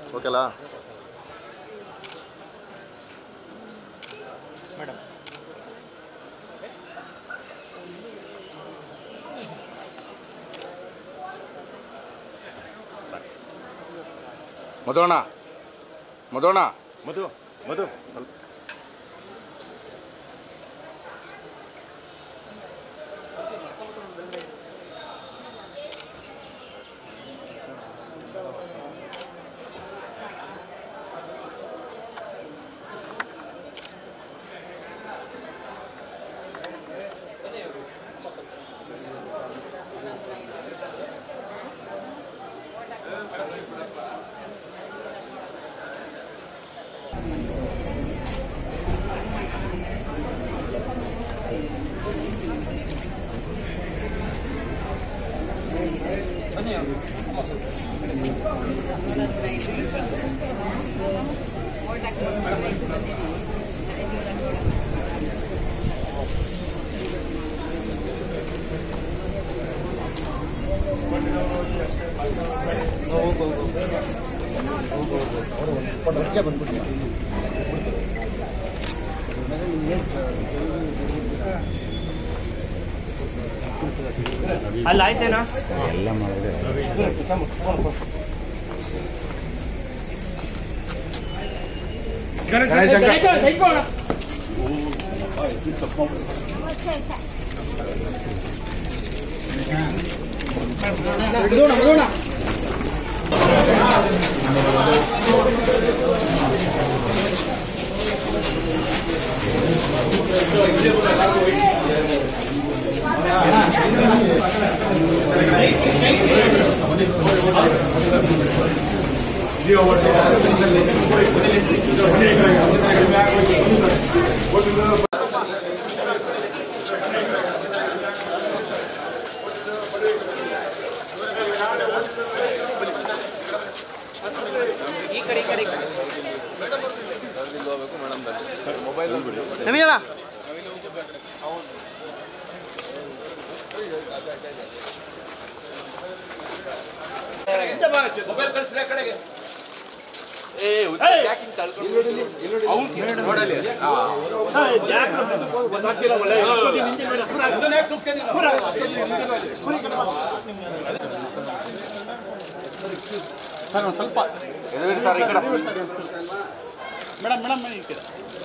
ಓಕೆಲಾ ಮಧುವಣ್ಣ ಮಧುವಣ್ಣ ಮಧು ಮಧು ಅಲ್ಲಿ ಆಯ್ತೇನಾ ನವೀನ ಸ್ವಲ್ಪ ಎದುರುಗಡೆ ಸರ್ ಈ ಕಡೆ ಮೇಡಮ್ ಮೇಡಮ್ ಈ ಕಡೆ.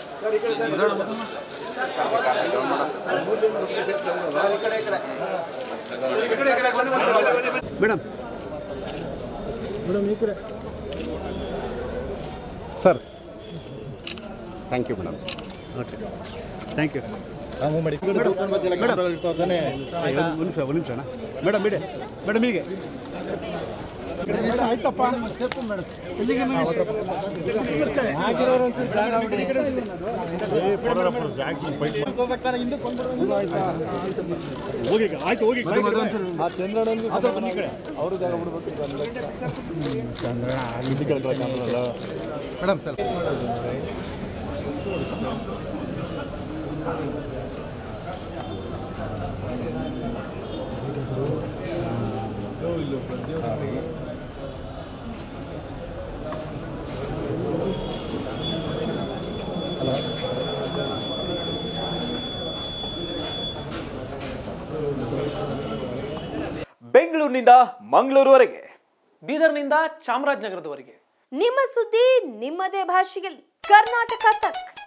Sir thank you madam thank you madam ಒಂದು ನಿಮಿಷ ಒಂದು ನಿಮಿಷ ಅಣ್ಣ ಮೇಡಮ್ ಬಿಡಿ ಮೇಡಮ್ ಹೀಗೆ ಆಯ್ತಪ್ಪ ಎಲ್ಲಿಗೆ ಹೋಗಿ ಆಯ್ತು ಹೋಗಿ ಆ ಚಂದ್ರಣ್ಣಂದು ಅವರು ಜಾಗ ಬಿಡ್ಬೇಕು ಹಿಂದಿ ಕೇಳ್ತಾರೆ ಕಾಣಲ್ಲ ಮೇಡಮ್ ಸರ್ ಬೆಂಗಳೂರಿನಿಂದ ಮಂಗಳೂರುವರೆಗೆ ಬೀದರ್ನಿಂದ ಚಾಮರಾಜನಗರದವರೆಗೆ ನಿಮ್ಮ ಸುದ್ದಿ ನಿಮ್ಮದೇ ಭಾಷೆಯಲ್ಲಿ ಕರ್ನಾಟಕ ತಕ್